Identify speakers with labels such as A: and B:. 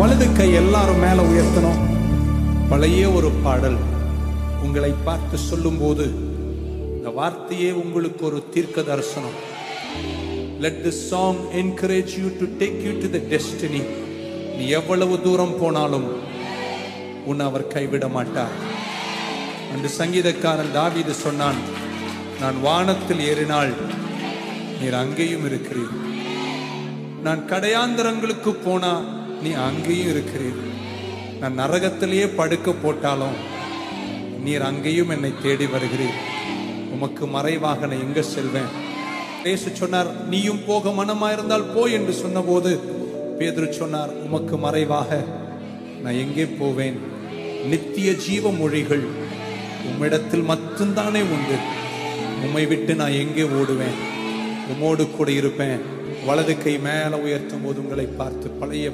A: வலது கை எல்லாரும் மேல உயர்த்தணும் பழைய ஒரு பாடல் உங்களை பார்த்து சொல்லும்போது இந்த வார்த்தையே உங்களுக்கு ஒரு தீர்க்க தரிசனம் let this song encourage you to take you to the destiny நீ எவ்வளவு தூரம் போனாலும் உன்னை அவர் கைவிட மாட்டார் அன்று சங்கீதக்காரன் தாவீது சொன்னான் நான் வானத்தில் ஏறினால் நீர் அங்கேயும் இருக்கிறீர் நான் கடையாந்தரங்களுக்கு போனா நீ அங்கேயும் இருக்கிறீர் நான் நரகத்திலேயே படுக்க போட்டாலும் நீர் அங்கேயும் என்னை தேடி வருகிறீர் உமக்கு மறைவாக நான் எங்க செல்வேன் பேச சொன்னார் நீயும் போக மனமாயிருந்தால் போ என்று சொன்னபோது பேதுரு சொன்னார் உமக்கு மறைவாக நான் எங்கே போவேன் நித்திய ஜீவ மொழிகள் உம்மிடத்தில் மட்டும்தானே உண்டு உம்மை விட்டு நான் எங்கே ஓடுவேன் உம்மோடு கூட இருப்பேன் வலது கை மேல உயர்த்தும் போது உங்களை பார்த்து பழைய